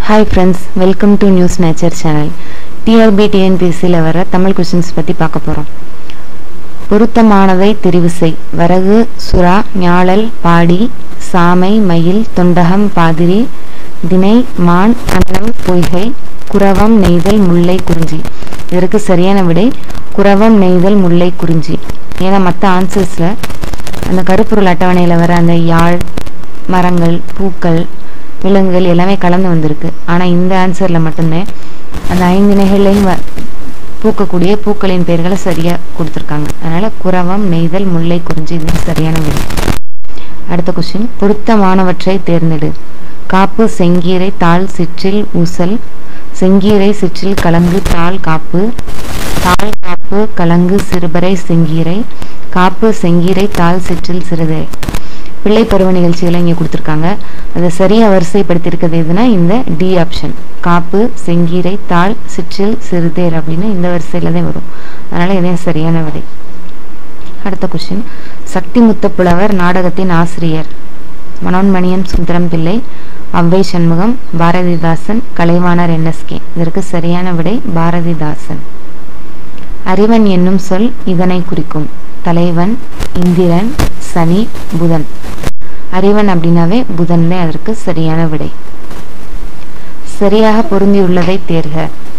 hi friends welcome to news nature channel TRP டிஎன்பிஎஸ்சியில் வர Tamil questions பற்றி பார்க்க போகிறோம் பொருத்தமானதை தெரிவு செய் வரகு சுறா ஞாழல் பாடி சாமை மயில் தொண்டகம் பாதிரி தினை மான் அன்னம் பொய்கை குரவம் நெய்தல் முல்லை குறிஞ்சி இதற்கு சரியான விடை குரவம் நெய்தல் முல்லை குறிஞ்சி ஏன்னா மற்ற ஆன்சர்ஸில் அந்த கருப்பொருள் அட்டவணையில் வர அந்த யாழ் மரங்கள் பூக்கள் விலங்குகள் எல்லாமே கலந்து வந்திருக்கு ஆனால் இந்த ஆன்சரில் மட்டும்தான் அந்த ஐந்து நிகழ்லையும் வ பூக்கக்கூடிய பூக்களின் பெயர்களை சரியாக கொடுத்துருக்காங்க அதனால் குரவம் நெய்தல் முல்லை குறிஞ்சி இது சரியான விடை அடுத்த கொஸ்டின் பொருத்தமானவற்றை தேர்ந்தெடு காப்பு செங்கீரை தாள் சிற்றில் ஊசல் செங்கீரை சிற்றில் கலங்கு தாள் காப்பு தாள் காப்பு கலங்கு சிறுபறை செங்கீரை காப்பு செங்கீரை தாள் சிற்றில் சிறுதை பிள்ளை பருவ நிகழ்ச்சிகளை இங்கே கொடுத்துருக்காங்க அதை சரியாக வரிசைப்படுத்தியிருக்கிறது எதுனா இந்த டி ஆப்ஷன் காப்பு செங்கீரை தாள் சிற்றில் சிறுதேர் அப்படின்னு இந்த வரிசையில் தான் வரும் அதனால் இதையும் சரியான விடை அடுத்த கொஸ்டின் சக்தி முத்த புலவர் நாடகத்தின் ஆசிரியர் மனோன்மணியம் சுந்தரம் பிள்ளை அவ்வை சண்முகம் பாரதிதாசன் கலைவாணர் என்எஸ்கே இதற்கு சரியான விடை பாரதிதாசன் அறிவன் என்னும் சொல் இதனை குறிக்கும் தலைவன் இந்திரன் சனி புதன் அறிவன் அப்படின்னாவே புதன் தான் அதற்கு சரியான விடை சரியாக பொருந்தியுள்ளதை தேர்க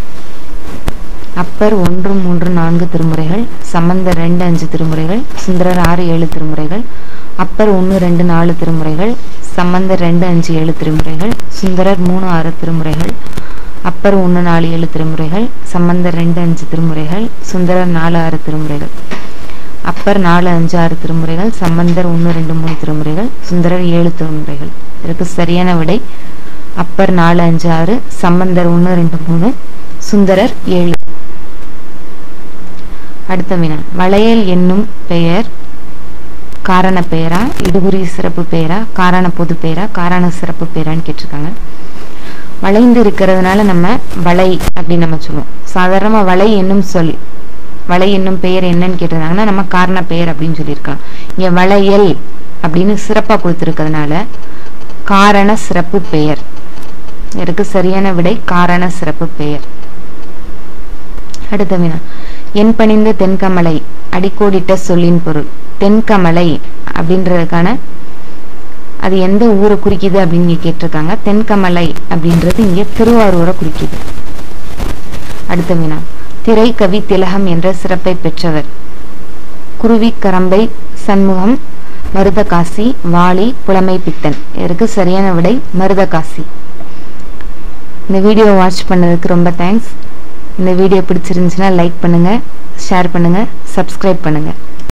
அப்பர் ஒன்று மூன்று நான்கு திருமுறைகள் சம்பந்தர் ரெண்டு அஞ்சு திருமுறைகள் சுந்தரர் ஆறு ஏழு திருமுறைகள் அப்பர் ஒன்று ரெண்டு நாலு திருமுறைகள் சம்பந்தர் ரெண்டு அஞ்சு ஏழு திருமுறைகள் சுந்தரர் மூணு ஆறு திருமுறைகள் அப்பர் ஒன்று நாலு ஏழு திருமுறைகள் சம்பந்தர் ரெண்டு அஞ்சு திருமுறைகள் சுந்தரர் நாலு ஆறு திருமுறைகள் அப்பர் நாலு அஞ்சு ஆறு திருமுறைகள் சம்பந்தர் ஒன்று ரெண்டு மூணு திருமுறைகள் சுந்தரர் ஏழு திருமுறைகள் இதற்கு சரியான விடை அப்பர் நாலு அஞ்சு ஆறு சம்பந்தர் ஒன்று ரெண்டு மூணு சுந்தரர் ஏழு அடுத்த வினா வளையல் என்னும் பெயர் காரண பெயரா இடுகுறி சிறப்பு பெயரா காரண பொது பெயரா காரண சிறப்பு பெயரான்னு கேட்டிருக்காங்க வளைந்து இருக்கிறதுனால நம்ம வளை அப்படின்னு நம்ம சொல்லுவோம் சாதாரணமாக வளை என்னும் சொல் வளை என்னும் பெயர் என்னன்னு கேட்டிருந்தாங்கன்னா நம்ம காரண பெயர் அப்படின்னு சொல்லியிருக்கலாம் இங்கே வளையல் அப்படின்னு சிறப்பாக கொடுத்துருக்கிறதுனால காரண சிறப்பு பெயர் இதற்கு சரியான விடை காரண சிறப்பு பெயர் அடுத்த வினா என் பணிந்த தென்கமலை அடிக்கோடிட்ட சொல்லின் பொருள் தென்கமலை அப்படின்றதுக்கான அது எந்த ஊரை குறிக்குது அப்படின்னு இங்க கேட்டிருக்காங்க தென்கமலை அப்படின்றது இங்க திருவாரூரை குறிக்குது அடுத்த வினா திரை கவி திலகம் என்ற சிறப்பை பெற்றவர் குருவி கரம்பை சண்முகம் மருதகாசி வாலி புலமை பித்தன் இதற்கு சரியான விடை மருதகாசி இந்த வீடியோ வாட்ச் பண்ணதுக்கு ரொம்ப தேங்க்ஸ் இந்த வீடியோ பிடிச்சிருந்துச்சுன்னா லைக் பண்ணுங்கள் ஷேர் பண்ணுங்கள் சப்ஸ்கிரைப் பண்ணுங்கள்